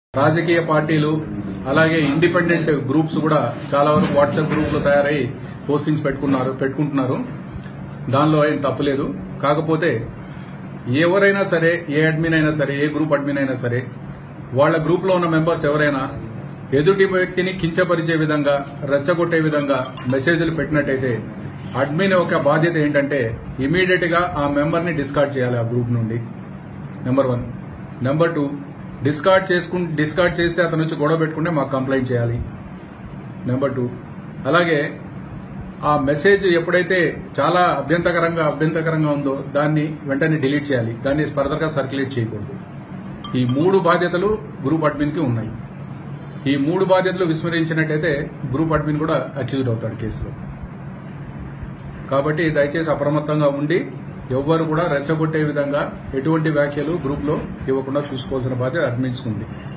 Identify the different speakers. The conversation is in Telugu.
Speaker 1: రాజకీయ పార్టీలు అలాగే ఇండిపెండెంట్ గ్రూప్స్ కూడా చాలా వరకు వాట్సాప్ గ్రూపులు తయారై పోస్టింగ్స్ పెట్టుకున్నారు పెట్టుకుంటున్నారు దానిలో ఏం తప్పులేదు కాకపోతే ఎవరైనా సరే ఏ అడ్మిన్ అయినా సరే ఏ గ్రూప్ అడ్మిన్ అయినా సరే వాళ్ళ గ్రూప్ లో ఉన్న మెంబర్స్ ఎవరైనా ఎదుటి వ్యక్తిని కించపరిచే విధంగా రెచ్చగొట్టే విధంగా మెసేజ్లు పెట్టినట్టయితే అడ్మిన్ యొక్క బాధ్యత ఏంటంటే ఇమీడియట్ గా ఆ మెంబర్ ని డిస్కార్డ్ చేయాలి ఆ గ్రూప్ నుండి number one number two discard చేసుకు డిస్కార్డ్ చేస్తే అతను వచ్చి గొడవ పెట్టుకుంటే మాకు కంప్లైంట్ చేయాలి నెంబర్ టూ అలాగే ఆ మెసేజ్ ఎప్పుడైతే చాలా అభ్యంతకరంగా అభ్యంతకరంగా ఉందో దాన్ని వెంటనే డిలీట్ చేయాలి దాన్ని ఫర్దర్ గా సర్క్యులేట్ చేయకూడదు ఈ మూడు బాధ్యతలు గ్రూప్ అడ్మిన్ కి ఉన్నాయి ఈ మూడు బాధ్యతలు విస్మరించినట్టయితే గ్రూప్ అడ్మిన్ కూడా అక్యూజ్ అవుతాడు కేసులో కాబట్టి దయచేసి అప్రమత్తంగా ఉండి ఎవ్వరు కూడా రెచ్చగొట్టే విధంగా ఎటువంటి వ్యాఖ్యలు గ్రూప్ లో ఇవ్వకుండా చూసుకోవాల్సిన బాధ్యత అడ్మిన్స్ ఉంది